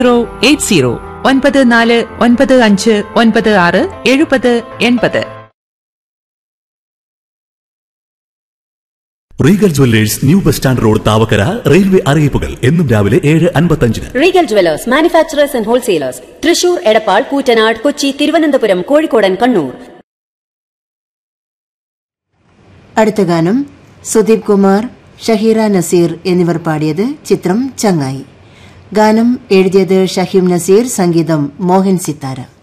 zero eight zero ഒൻപത് നാല് ഒൻപത് അഞ്ച് ഒൻപത് ആറ് എഴുപത് എൺപത് Regal jewellers new bus stand road Thavakkara railway അറിയിപ്പുകൾ എന്നും രാവിലെ ഏഴ് അൻപത്തഞ്ചിന് Regal jewellers manufacturers and wholesalers Thrissur Edappal Koottanad Kochi Thiruvananthapuram കോഴിക്കോടൻ കണ്ണൂർ അടുത്ത ഗാനം സുദീപ് കുമാർ ഷഹീറ നസീർ എന്നിവർ പാടിയത് ചിത്രം ചങ്ങായി ഗാനം എഴുതിയത് ഷഹീം നസീർ സംഗീതം മോഹൻ സിത്താര